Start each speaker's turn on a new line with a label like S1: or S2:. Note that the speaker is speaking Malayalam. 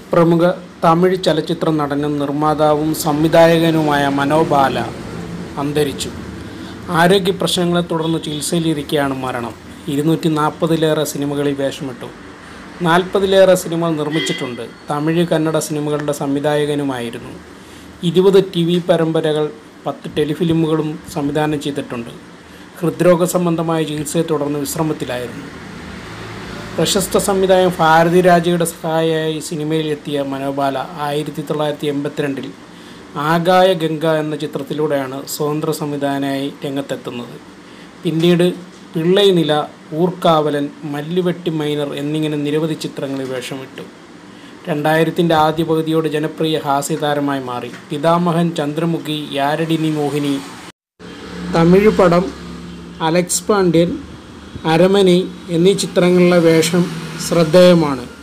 S1: പ്രമുഖ തമിഴ് ചലച്ചിത്ര നടനും നിർമ്മാതാവും സംവിധായകനുമായ മനോബാല അന്തരിച്ചു ആരോഗ്യ പ്രശ്നങ്ങളെ തുടർന്ന് ചികിത്സയിലിരിക്കെയാണ് മരണം ഇരുന്നൂറ്റി നാൽപ്പതിലേറെ സിനിമകളിൽ വേഷമിട്ടു നാൽപ്പതിലേറെ സിനിമകൾ നിർമ്മിച്ചിട്ടുണ്ട് തമിഴ് കന്നഡ സിനിമകളുടെ സംവിധായകനുമായിരുന്നു ഇരുപത് ടി വി പരമ്പരകൾ പത്ത് ടെലിഫിലിമുകളും സംവിധാനം ചെയ്തിട്ടുണ്ട് ഹൃദ്രോഗ സംബന്ധമായ ചികിത്സയെ തുടർന്ന് വിശ്രമത്തിലായിരുന്നു പ്രശസ്ത സംവിധായകൻ ഭാരതി രാജയുടെ സഹായിയായി സിനിമയിൽ എത്തിയ മനോബാല ആയിരത്തി തൊള്ളായിരത്തി എൺപത്തിരണ്ടിൽ ആകായ ഗംഗ എന്ന ചിത്രത്തിലൂടെയാണ് സ്വതന്ത്ര സംവിധാനമായി രംഗത്തെത്തുന്നത് പിന്നീട് പിള്ളൈ നില ഊർക്കാവലൻ മല്ലുവെട്ടി മൈനർ എന്നിങ്ങനെ നിരവധി ചിത്രങ്ങളിൽ വേഷമിട്ടു രണ്ടായിരത്തിൻ്റെ ആദ്യ പകുതിയോട് ജനപ്രിയ ഹാസ്യതാരമായി മാറി പിതാമഹൻ ചന്ദ്രമുഖി യാരടിനി മോഹിനി തമിഴ് പടം അലക്സ് പാണ്ഡ്യൻ അരമനി എന്നീ ചിത്രങ്ങളിലെ വേഷം ശ്രദ്ധേയമാണ്